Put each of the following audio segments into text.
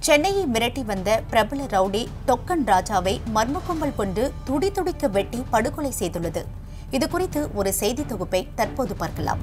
சென்னையை மிரட்டி வந்த பிரபல ரவுடி டொக்கன் ராஜாவை மர்ம கும்பல் கொண்டு துடி துடிக்க வெட்டி படுகொலை செய்துள்ளது இதுகுறித்து ஒரு செய்தி தொகுப்பை தற்போது பார்க்கலாம்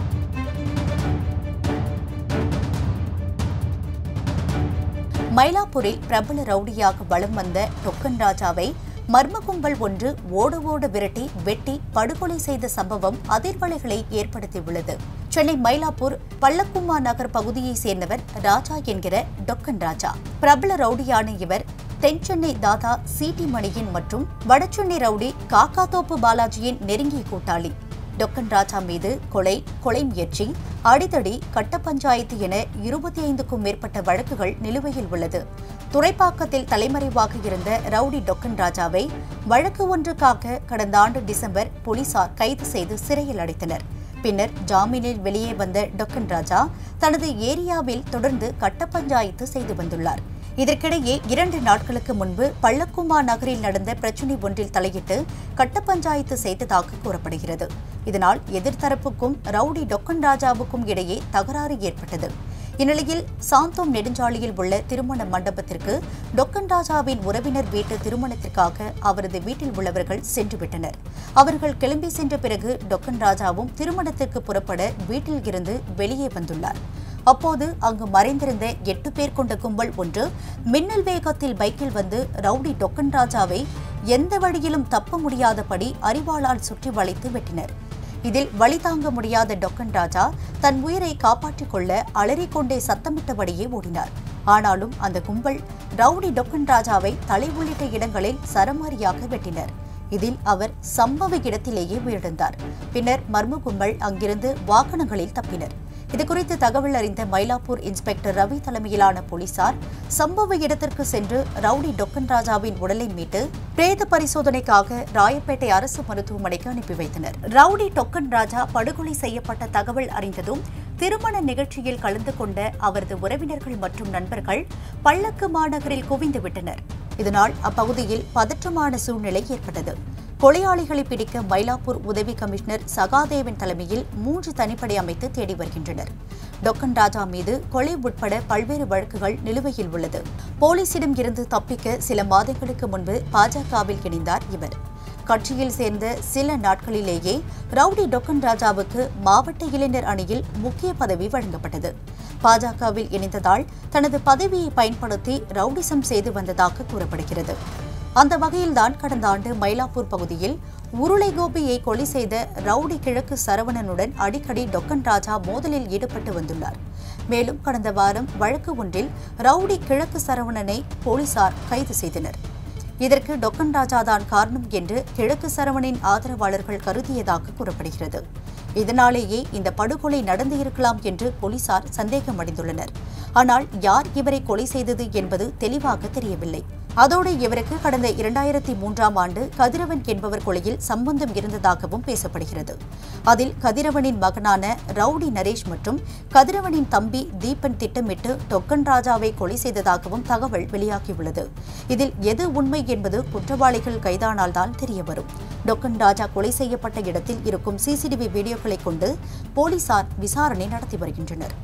மயிலாப்பூரில் பிரபல ரவுடியாக வலம் வந்த டொக்கன் ராஜாவை மர்ம கும்பல் ஒன்று ஓட ஓட விரட்டி வெட்டி படுகொலை செய்த சம்பவம் அதிர்வலைகளை ஏற்படுத்தியுள்ளது சென்னை மயிலாப்பூர் பள்ளக்குமா நகர் பகுதியைச் சேர்ந்தவர் ராஜா என்கிற டொக்கன் ராஜா பிரபல ரவுடியான இவர் தென்சென்னை தாதா சிடி மணியின் மற்றும் வடசென்னை ரவுடி காக்காத்தோப்பு பாலாஜியின் நெருங்கிய கூட்டாளி டொக்கன் ராஜா மீது கொலை கொலை முயற்சி அடிதடி கட்ட பஞ்சாயத்து என இருபத்தி ஐந்துக்கும் மேற்பட்ட வழக்குகள் நிலுவையில் உள்ளது துறைப்பாக்கத்தில் தலைமறைவாக இருந்த ரவுடி டொக்கன் ராஜாவை வழக்கு ஒன்றுக்காக கடந்த ஆண்டு டிசம்பர் போலீசார் கைது செய்து சிறையில் அடைத்தனர் பின்னர் ஜாமீனில் வெளியே வந்த டொக்கன் ராஜா தனது ஏரியாவில் தொடர்ந்து கட்ட பஞ்சாயத்து செய்து வந்துள்ளார் இதற்கிடையே இரண்டு நாட்களுக்கு முன்பு பள்ளக்குமா நகரில் நடந்த பிரச்சினை ஒன்றில் தலையிட்டு கட்ட பஞ்சாயத்து செய்ததாக கூறப்படுகிறது இதனால் எதிர்த்தரப்புக்கும் ரவுடி டொக்கன் ராஜாவுக்கும் இடையே தகராறு ஏற்பட்டது இந்நிலையில் சாந்தோம் நெடுஞ்சாலையில் உள்ள திருமண மண்டபத்திற்கு டொக்கன் ராஜாவின் உறவினர் வீட்டு திருமணத்திற்காக அவரது வீட்டில் உள்ளவர்கள் சென்றுவிட்டனர் அவர்கள் கிளம்பி சென்ற பிறகு டொக்கன் ராஜாவும் திருமணத்திற்கு புறப்பட வீட்டில் இருந்து வெளியே வந்துள்ளார் அப்போது அங்கு மறைந்திருந்த எட்டு பேர் கொண்ட கும்பல் ஒன்று மின்னல் வேகத்தில் பைக்கில் வந்து ரவுடி டொக்கன் ராஜாவை எந்த வழியிலும் தப்ப முடியாதபடி அரிவாளால் சுற்றி வளைத்து வெட்டினர் இதில் வழி தாங்க முடியாத டொக்கன் ராஜா தன் உயிரை காப்பாற்றிக் கொள்ள அலறிக்கொண்டே சத்தமிட்டபடியே ஓடினார் ஆனாலும் அந்த கும்பல் ரவுடி டொக்கன் ராஜாவை தலை உள்ளிட்ட இடங்களில் சரமாரியாக வெட்டினர் இதில் அவர் சம்பவ இடத்திலேயே உயிரிழந்தார் பின்னர் மர்ம கும்பல் அங்கிருந்து வாகனங்களில் தப்பினர் இதுகுறித்து தகவல் அறிந்த மயிலாப்பூர் இன்ஸ்பெக்டர் ரவி தலைமையிலான போலீசார் சம்பவ இடத்திற்கு சென்று ரவுடி டொக்கன் ராஜாவின் உடலை மீட்டு பிரேத பரிசோதனைக்காக ராயப்பேட்டை அரசு மருத்துவமனைக்கு அனுப்பி வைத்தனர் ரவுடி டொக்கன் ராஜா படுகொலை செய்யப்பட்ட தகவல் அறிந்ததும் திருமண நிகழ்ச்சியில் கலந்து கொண்ட அவரது உறவினர்கள் மற்றும் நண்பர்கள் பள்ளக்கு மாநகரில் குவிந்து விட்டனர் இதனால் அப்பகுதியில் பதற்றமான சூழ்நிலை ஏற்பட்டது கொலையாளிகளை பிடிக்க மயிலாப்பூர் உதவி கமிஷனர் சகாதேவன் தலைமையில் மூன்று தனிப்படை அமைத்து தேடி வருகின்றனர் டொக்கன் ராஜா மீது கொலை உட்பட பல்வேறு வழக்குகள் நிலுவையில் உள்ளது போலீசிடம் இருந்து தப்பிக்க சில மாதங்களுக்கு முன்பு பாஜகவில் இணைந்தார் இவர் கட்சியில் சேர்ந்த சில நாட்களிலேயே ரவுடி டொக்கன் ராஜாவுக்கு மாவட்ட இளைஞர் அணியில் முக்கிய பதவி வழங்கப்பட்டது பாஜகவில் இணைந்ததால் தனது பதவியை பயன்படுத்தி ரவுடிசம் செய்து வந்ததாக கூறப்படுகிறது அந்த வகையில்தான் கடந்த ஆண்டு மயிலாப்பூர் பகுதியில் உருளை கோபியை கொலை செய்த ரவுடி கிழக்கு சரவணனுடன் அடிக்கடி டொக்கன் ராஜா மோதலில் ஈடுபட்டு வந்துள்ளார் மேலும் கடந்த வாரம் வழக்கு ஒன்றில் ரவுடி கிழக்கு சரவணனை போலீசார் கைது செய்தனர் இதற்கு டொக்கன் ராஜா தான் காரணம் என்று கிழக்கு சரவணின் ஆதரவாளர்கள் கருதியதாக கூறப்படுகிறது இதனாலேயே இந்த படுகொலை நடந்திருக்கலாம் என்று போலீசார் சந்தேகமடைந்துள்ளனர் ஆனால் யார் இவரை கொலை செய்தது என்பது தெளிவாக தெரியவில்லை அதோடு இவருக்கு கடந்த இரண்டாயிரத்தி மூன்றாம் ஆண்டு கதிரவன் என்பவர் கொலையில் சம்பந்தம் இருந்ததாகவும் பேசப்படுகிறது அதில் கதிரவனின் மகனான ரவுடி நரேஷ் மற்றும் கதிரவனின் தம்பி தீபன் திட்டமிட்டு டொக்கன் ராஜாவை கொலை செய்ததாகவும் தகவல் வெளியாகியுள்ளது இதில் எது உண்மை என்பது குற்றவாளிகள் கைதானால்தான் தெரியவரும் டொக்கன் ராஜா கொலை செய்யப்பட்ட இடத்தில் இருக்கும் சிசிடிவி வீடியோக்களை கொண்டு போலீசார் விசாரணை நடத்தி வருகின்றனர்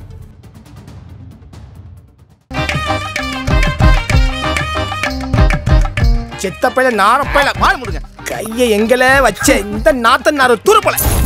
செத்த பையில நார பையில மாறு முடுங்க கையை எங்கல வச்ச இந்த நாத்த நார தூர போல